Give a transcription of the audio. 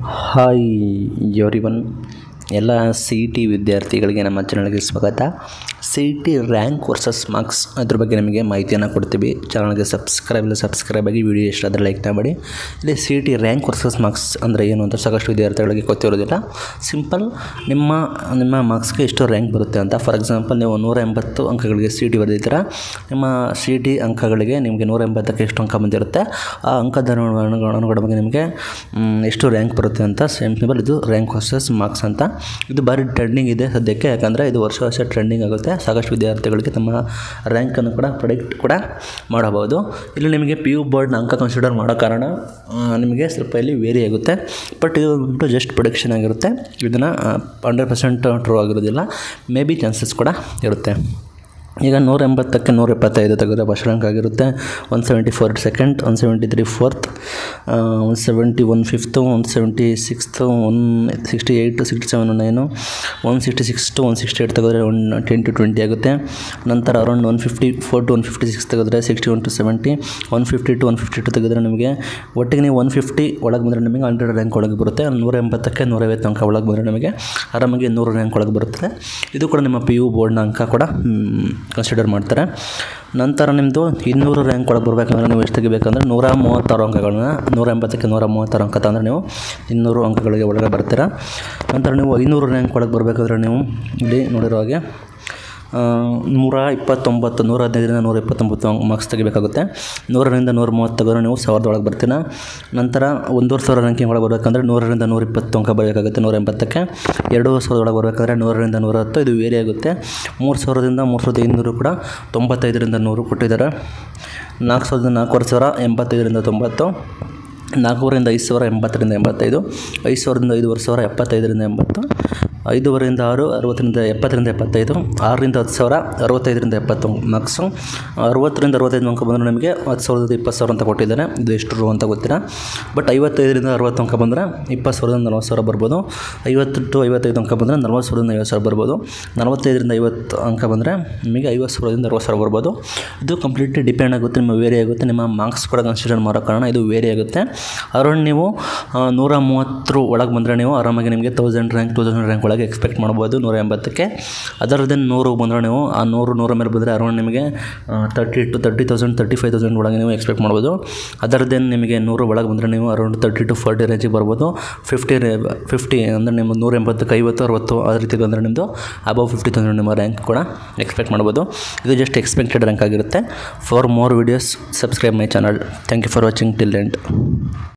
hi everyone ಎಲ್ಲ C E T ವಿದ್ಯಾರ್ಥಿಗಳಿಗೆ ನಮ್ಮ ಚಾನಲ್ಗೆ ಸ್ವಾಗತ C E T rank versus marks ಅದ್ರ ಬಗ್ಗೆ ನಿಮಗೆ ಮಾಹಿತಿಯನ್ನು ಕೊಡ್ತೀವಿ ಚಾನಲ್ಗೆ ಸಬ್ಸ್ಕ್ರೈಬ್ ಇಲ್ಲ ಸಬ್ಸ್ಕ್ರೈಬ್ ಆಗಿ ವಿಡಿಯೋ ಇಷ್ಟ ಆದರೆ ಲೈಕ್ ಮಾಡಿ ಇಲ್ಲಿ C E T rank versus marks ಅಂದರೆ ಏನು ಅಂತ ಸಾಕಷ್ಟು ವಿದ್ಯಾರ್ಥಿಗಳಿಗೆ ಗೊತ್ತಿರೋದಿಲ್ಲ ಸಿಂಪಲ್ ನಿಮ್ಮ ನಿಮ್ಮ ಮಾರ್ಕ್ಸ್ಗೆ ಎಷ್ಟು ರ್ಯಾಂಕ್ ಬರುತ್ತೆ ಅಂತ ಫಾರ್ ಎಕ್ಸಾಂಪಲ್ ನೀವು ನೂರ ಎಂಬತ್ತು ಅಂಕಗಳಿಗೆ ಸಿ ಟಿ ಬರೆದಿದ್ದೀರಾ ನಿಮ್ಮ ಸಿ ಟಿ ಅಂಕಗಳಿಗೆ ನಿಮಗೆ ನೂರ ಎಂಬತ್ತಕ್ಕೆ ಎಷ್ಟು ಅಂಕ ಬಂದಿರುತ್ತೆ ಆ ಅಂಕದ ಅನುಗುಣವಾಗಿ ನಿಮಗೆ ಮ್, ಎಷ್ಟು ರ್ಯಾಂಕ್ ಬರುತ್ತೆ ಅಂತ ಸಿಂಪಲ್ ಇದು ರ್ಯಾಂಕ್ ವರ್ಸಸ್ ಮಾರ್ಕ್ಸ್ ಅಂತ ಇದು ಭಾರಿ ಟ್ರೆಂಡಿಂಗ್ ಇದೆ ಸದ್ಯಕ್ಕೆ ಯಾಕಂದರೆ ಇದು ವರ್ಷ ವರ್ಷ ಟ್ರೆಂಡಿಂಗ್ ಆಗುತ್ತೆ ಸಾಕಷ್ಟು ವಿದ್ಯಾರ್ಥಿಗಳಿಗೆ ತಮ್ಮ ರ್ಯಾಂಕನ್ನು ಕೂಡ ಪ್ರೊಡಿಕ್ಟ್ ಕೂಡ ಮಾಡಬಹುದು ಇಲ್ಲಿ ನಿಮಗೆ ಪಿ ಯು ಬೋರ್ಡ್ನ ಅಂಕ ಕನ್ಸಿಡರ್ ಮಾಡೋ ಕಾರಣ ಆ, ನಿಮಗೆ ಸ್ವಲ್ಪ ಇಲ್ಲಿ ವೇರಿ ಆಗುತ್ತೆ ಬಟ್ ಇದು ಬಂದ್ಬಿಟ್ಟು ಜಸ್ಟ್ ಪ್ರೊಡಿಕ್ಷನ್ ಆಗಿರುತ್ತೆ ಇದನ್ನು ಹಂಡ್ರೆಡ್ ಪರ್ಸೆಂಟ್ ಟ್ರೂ ಆಗಿರೋದಿಲ್ಲ ಮೇ ಬಿ ಚಾನ್ಸಸ್ ಕೂಡ ಇರುತ್ತೆ ಈಗ ನೂರ ಎಂಬತ್ತಕ್ಕೆ ನೂರ ಎಪ್ಪತ್ತೈದು ತೆಗೆದ್ರೆ ಫಸ್ಟ್ ರ್ಯಾಂಕ್ ಆಗಿರುತ್ತೆ one seventy four second one seventy three fourth one seventy one fifth one seventy sixth one sixty eight sixty seven nine one sixty six to one sixty eight ತೆಗೆದ್ರೆ one ten to twenty ಆಗುತ್ತೆ ನಂತರ around one fifty four to one fifty six ತೆಗೆದ್ರೆ sixty one to seventy one fifty to one fifty two ತೆಗೆದ್ರೆ ನಿಮಗೆ ಒಟ್ಟಿಗೆ ನೀವು one fifty ಒಳಗೆ ಬಂದರೆ ನಿಮಗೆ ಹಂಡ್ರೆಡ್ ರ್ಯಾಂಕ್ ಒಳಗೆ ಬರುತ್ತೆ ನೂರ ಎಂಬತ್ತಕ್ಕೆ ನೂರೈವತ್ತು ಅಂಕ ಒಳಗೆ ಬಂದರೆ ನಿಮಗೆ ಆರಾಮಾಗಿ ನೂರು ರ್ಯಾಂಕ್ ಒಳಗೆ ಬರುತ್ತದೆ ಇದು ಕೂಡ ನಿಮ್ಮ ಪಿ ಯು ಬೋರ್ಡ್ನ ಅಂಕ ಕೂಡ ಕನ್ಸಿಡರ್ ಮಾಡ್ತಾರೆ ನಂತರ ನಿಮ್ಮದು ಇನ್ನೂರು ರ್ಯಾಂಕ್ ಒಳಗೆ ಬರಬೇಕಂದ್ರೆ ನೀವು ಎಷ್ಟು ತೆಗಿಬೇಕಂದ್ರೆ ನೂರ ಮೂವತ್ತಾರು ಅಂಕಗಳನ್ನ ನೂರ ಎಂಬತ್ತಕ್ಕೆ ನೂರ ಮೂವತ್ತಾರು ಅಂಕ ತಂದರೆ ನೀವು ಇನ್ನೂರು ಅಂಕಗಳಿಗೆ ಒಳಗೆ ಬರ್ತೀರಾ ನಂತರ ನೀವು ಐನೂರು ರ್ಯಾಂಕ್ ಒಳಗೆ ಬರಬೇಕಾದ್ರೆ ನೀವು ಇಲ್ಲಿ ನೋಡಿರೋ ಹಾಗೆ ಆ, ನೂರ ಇಪ್ಪತ್ತೊಂಬತ್ತು ನೂರ ಹದಿನೈದರಿಂದ ನೂರ ಇಪ್ಪತ್ತೊಂಬತ್ತು ಮಾರ್ಕ್ಸ್ ತೆಗಿಬೇಕಾಗುತ್ತೆ ನೂರರಿಂದ ನೂರ ಮೂವತ್ತು ತೆಗೆದ್ರೆ ನೀವು ಸಾವಿರದ ಒಳಗೆ ಬರ್ತೀರಾ ನಂತರ ಒಂದೂವರೆ ಸಾವಿರ ರ್ಯಾಂಕಿಂಗ್ ಒಳಗೆ ಬರಬೇಕಂದ್ರೆ ನೂರರಿಂದ ನೂರ ಇಪ್ಪತ್ತು ಅಂಕ ಬರಬೇಕಾಗುತ್ತೆ ನೂರ ಎಂಬತ್ತಕ್ಕೆ ಎರಡೂವರೆ ಸಾವಿರದ ಒಳಗೆ ಬರಬೇಕಾದ್ರೆ ನೂರರಿಂದ ನೂರ ಹತ್ತು ಇದು ವೇರಿ ಆಗುತ್ತೆ ಮೂರು ಸಾವಿರದಿಂದ ಮೂರು ಸಾವಿರದ ಇನ್ನೂರು ಕೂಡ ತೊಂಬತ್ತೈದರಿಂದ ನೂರು ಕೊಟ್ಟಿದ್ದಾರೆ ನಾಲ್ಕು ಸಾವಿರದ ನಾಲ್ಕೂವರೆ ಸಾವಿರ ಎಂಬತ್ತೈದರಿಂದ ತೊಂಬತ್ತು ನಾಲ್ಕೂವರೆಯಿಂದ ಐದು ಸಾವಿರ ಎಂಬತ್ತರಿಂದ ಎಂಬತ್ತೈದು ಐದು ಸಾವಿರದಿಂದ ಐದುವರೆ ಸಾವಿರ ಎಪ್ಪತ್ತೈದರಿಂದ ಎಂಬತ್ತು ಐದೂವರೆಯಿಂದ ಆರು ಅರವತ್ತರಿಂದ ಎಪ್ಪತ್ತರಿಂದ ಎಪ್ಪತ್ತೈದು ಆರರಿಂದ ಹತ್ತು ಸಾವಿರ ಅರವತ್ತೈದರಿಂದ ಎಪ್ಪತ್ತು ಮಾರ್ಕ್ಸು ಅರವತ್ತರಿಂದ ಅರವತ್ತೈದು ಅಂಕ ಬಂದರೆ ನಿಮಗೆ ಹತ್ತು ಸಾವಿರದ ಇಪ್ಪತ್ತು ಸಾವಿರ ಅಂತ ಕೊಟ್ಟಿದ್ದಾರೆ ಇದು ಎಷ್ಟು ರೂ ಅಂತ ಗೊತ್ತಿಲ್ಲ ಬಟ್ ಐವತ್ತೈದರಿಂದ ಅರವತ್ತು ಅಂಕ ಬಂದರೆ ಇಪ್ಪತ್ತು ಸಾವಿರದಿಂದ ನಲ್ವತ್ತು ಸಾವಿರ ಬರ್ಬೋದು ಐವತ್ತು ಟು ಐವತ್ತೈದು ಅಂಕ ಬಂದರೆ ನಲ್ವತ್ತು ಸಾವಿರದಿಂದ ಐವತ್ತು ಸಾವಿರ ಬರ್ಬೋದು ನಲವತ್ತೈದರಿಂದ ಐವತ್ತು ಅಂಕ ಬಂದರೆ ನಿಮಗೆ ಐವತ್ತು ಸಾವಿರದಿಂದ ಅರವತ್ತು ಸಾವಿರ ಬರ್ಬೋದು ಇದು ಕಂಪ್ಲೀಟ್ಲಿ ಡಿಪೆಂಡ್ ಆಗುತ್ತೆ ನಿಮ್ಮ ವೇರಿ ಆಗುತ್ತೆ ನಿಮ್ಮ ಮಾರ್ಕ್ಸ್ ಕೂಡ ಕನ್ಸಿಡರ್ ಮಾಡೋ ಕಾರಣ ಇದು ವೇರಿ ಆಗುತ್ತೆ ಅರೌಂಡ್ ನೀವು ಆ, ನೂರ ಮೂವತ್ತರ ಒಳಗೆ ಬಂದರೆ ನೀವು ಆರಾಮಾಗಿ ನಿಮಗೆ thousand rank to thousand rank ಒಳಗೆ ಎಕ್ಸ್ಪೆಕ್ಟ್ ಮಾಡ್ಬೋದು ನೂರ ಎಂಬತ್ತಕ್ಕೆ ಅದರ್ ದೆನ್ ನೂರು ಬಂದರೆ ನೀವು ಆ ನೂರು ನೂರ ಮೇಲೆ ಬಂದರೆ ಅರೌಂಡ್ ನಿಮಗೆ thirty to thirty thousand thirty five thousand ಒಳಗೆ ನೀವು ಎಕ್ಸ್ಪೆಕ್ಟ್ ಮಾಡ್ಬೋದು ಅದರ್ ದೆನ್ ನಿಮಗೆ ನೂರು ಒಳಗೆ ಬಂದರೆ ನೀವು ಅರೌಂಡ್ ತರ್ಟಿ ಟು ಫಾರ್ಟಿ ರೇಂಜಿಗೆ ಬರ್ಬೋದು ಫಿಫ್ಟಿ ಫಿಫ್ಟಿ ಅಂದರೆ ನಿಮ್ಮ ನೂರ ಎಂಬತ್ತಕ್ಕೆ ಐವತ್ತು ಅರವತ್ತು ಆ ರೀತಿ ಬಂದರೆ ನಿಮ್ಮದು ಅಬೌವ್ ಫಿಫ್ಟಿ ತೌಸಂಡ್ ನಿಮ್ಮ ರ್ಯಾಂಕ್ ಕೂಡ ಎಕ್ಸ್ಪೆಕ್ಟ್ ಮಾಡ್ಬೋದು ಇದು ಜಸ್ಟ್ ಎಕ್ಸ್ಪೆಕ್ಟೆಡ್ ರ್ಯಾಂಕ್ ಆಗಿರುತ್ತೆ for more videos subscribe my channel thank you for watching till end